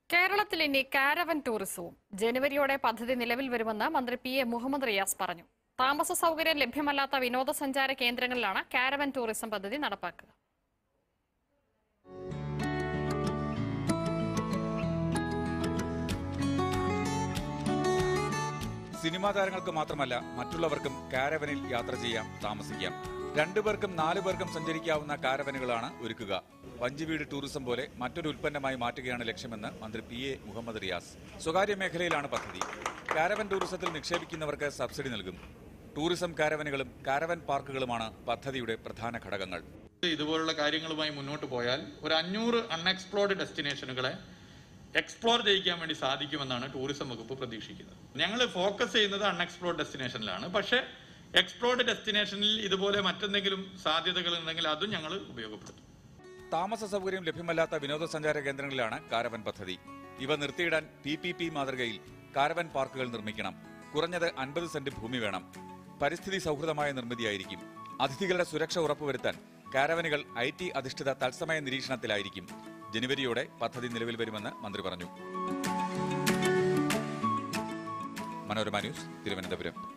കേരളത്തിൽ ഇനി കാരവൻ ടൂറിസവും ജനുവരിയോടെ പദ്ധതി നിലവിൽ വരുമെന്ന് മന്ത്രി പി എ മുഹമ്മദ് റിയാസ് പറഞ്ഞു താമസ സൗകര്യം ലഭ്യമല്ലാത്ത വിനോദസഞ്ചാര കേന്ദ്രങ്ങളിലാണ് കാരവൻ ടൂറിസം പദ്ധതി നടപ്പാക്കുക സിനിമാ താരങ്ങൾക്ക് മാത്രമല്ല മറ്റുള്ളവർക്കും കാരവനിൽ യാത്ര ചെയ്യാം താമസിക്കാം രണ്ടു പേർക്കും നാലു പേർക്കും സഞ്ചരിക്കാവുന്ന കാരവനുകളാണ് ഒരുക്കുക വഞ്ചിവീട് ടൂറിസം പോലെ മറ്റൊരു ഉൽപ്പന്നമായി മാറ്റുകയാണ് ലക്ഷ്യമെന്ന് മന്ത്രി പി എ മുഹമ്മദ് റിയാസ് സ്വകാര്യ മേഖലയിലാണ് പദ്ധതി കാരവൻ ടൂറിസത്തിൽ നിക്ഷേപിക്കുന്നവർക്ക് സബ്സിഡി നൽകും ടൂറിസം കാരവനുകളും കാരവൻ പാർക്കുകളുമാണ് പദ്ധതിയുടെ പ്രധാന ഘടകങ്ങൾ ഇതുപോലുള്ള കാര്യങ്ങളുമായി മുന്നോട്ട് പോയാൽ ഒരു അഞ്ഞൂറ് അൺഎക്സ്പ്ലോർഡ് ഡെസ്റ്റിനേഷനുകളെ എക്സ്പ്ലോർ ചെയ്യിക്കാൻ വേണ്ടി സാധിക്കുമെന്നാണ് ടൂറിസം വകുപ്പ് പ്രതീക്ഷിക്കുന്നത് ഞങ്ങൾ ഫോക്കസ് ചെയ്യുന്നത് അൺഎക്സ്പ്ലോർഡ് ഡെസ്റ്റിനേഷനിലാണ് പക്ഷേ എക്സ്പ്ലോർഡ് ഡെസ്റ്റിനേഷനിൽ ഇതുപോലെ മറ്റെന്തെങ്കിലും സാധ്യതകൾ ഉണ്ടെങ്കിൽ അതും ഞങ്ങൾ ഉപയോഗപ്പെടുത്തും താമസ സൗകര്യം ലഭ്യമല്ലാത്ത വിനോദസഞ്ചാര കേന്ദ്രങ്ങളിലാണ് കാരവൻ പദ്ധതി ഇവ നിർത്തിയിടാൻ പി പി പി മാതൃകയിൽ കാരവൻ പാർക്കുകൾ നിർമ്മിക്കണം കുറഞ്ഞത് അൻപത് സെന്റ് ഭൂമി വേണം പരിസ്ഥിതി സൗഹൃദമായ നിർമ്മിതിയായിരിക്കും അതിഥികളുടെ സുരക്ഷ ഉറപ്പുവരുത്താൻ കാരവനുകൾ ഐ ടി അധിഷ്ഠിത തത്സമയ നിരീക്ഷണത്തിലായിരിക്കും ജനുവരിയോടെ പദ്ധതി നിലവിൽ വരുമെന്ന് മന്ത്രി പറഞ്ഞു മനോരമ ന്യൂസ് തിരുവനന്തപുരം